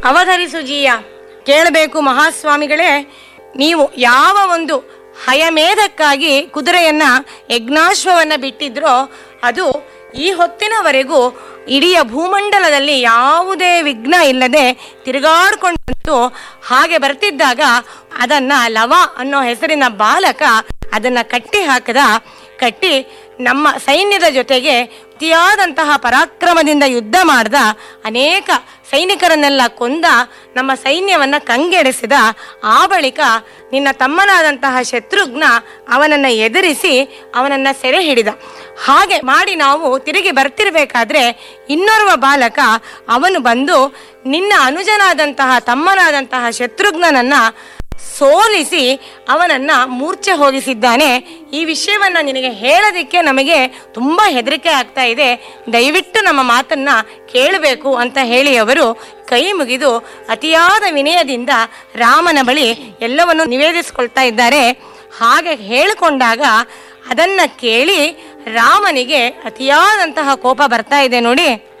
ಅವಧರಿಸು ಜೀಯ ಕೇಳಬೇಕು ಮಹಾಸ್ವಾಮಿಗಳೇ ನೀವು ಯಾವ ಒಂದು ಹಯಮೇಧಕ್ಕಾಗಿ ಕುದುರೆಯನ್ನ ಯಜ್ಞಾಶ್ವವನ್ನ ಬಿಟ್ಟಿದ್ರೋ ಅದು ಈ ಹೊತ್ತಿನವರೆಗೂ ಇಡೀ ಭೂಮಂಡಲದಲ್ಲಿ ಯಾವುದೇ ವಿಘ್ನ ಇಲ್ಲದೆ ತಿರುಗಾಡ್ಕೊಂಡು ಹಾಗೆ ಬರ್ತಿದ್ದಾಗ ಅದನ್ನ ಲವ ಅನ್ನೋ ಹೆಸರಿನ ಬಾಲಕ ಅದನ್ನ ಕಟ್ಟಿ ಹಾಕದ ಕಟ್ಟಿ ನಮ್ಮ ಸೈನ್ಯದ ಜೊತೆಗೆ ಅತಿಯಾದಂತಹ ಪರಾಕ್ರಮದಿಂದ ಯುದ್ಧ ಮಾಡ್ದ ಅನೇಕ ಸೈನಿಕರನ್ನೆಲ್ಲ ಕೊಂದ ನಮ್ಮ ಸೈನ್ಯವನ್ನ ಕಂಗೆಡಿಸಿದ ಆ ಬಳಿಕ ನಿನ್ನ ತಮ್ಮನಾದಂತಹ ಶತ್ರುಘ್ನ ಅವನನ್ನ ಎದುರಿಸಿ ಅವನನ್ನ ಸೆರೆ ಹಿಡಿದ ಹಾಗೆ ಮಾಡಿ ನಾವು ತಿರುಗಿ ಬರ್ತಿರ್ಬೇಕಾದ್ರೆ ಇನ್ನೋರ್ವ ಬಾಲಕ ಅವನು ಬಂದು ನಿನ್ನ ಅನುಜನಾದಂತಹ ತಮ್ಮನಾದಂತಹ ಶತ್ರುಘ್ನನನ್ನ ಸೋಲಿಸಿ ಅವನನ್ನ ಮೂರ್ಛೆ ಹೋಗಿಸಿದ್ದಾನೆ ಈ ವಿಷಯವನ್ನ ನಿನಗೆ ಹೇಳೋದಿಕ್ಕೆ ನಮಗೆ ತುಂಬಾ ಹೆದರಿಕೆ ಆಗ್ತಾ ಇದೆ ದಯವಿಟ್ಟು ನಮ್ಮ ಮಾತನ್ನ ಕೇಳಬೇಕು ಅಂತ ಹೇಳಿ ಅವರು ಕೈ ಮುಗಿದು ಅತಿಯಾದ ವಿನಯದಿಂದ ರಾಮನ ಬಳಿ ಎಲ್ಲವನ್ನು ನಿವೇದಿಸಿಕೊಳ್ತಾ ಇದ್ದಾರೆ ಹಾಗೆ ಹೇಳಿಕೊಂಡಾಗ ಅದನ್ನ ಕೇಳಿ ರಾಮನಿಗೆ ಅತಿಯಾದಂತಹ ಕೋಪ ಬರ್ತಾ ಇದೆ ನೋಡಿ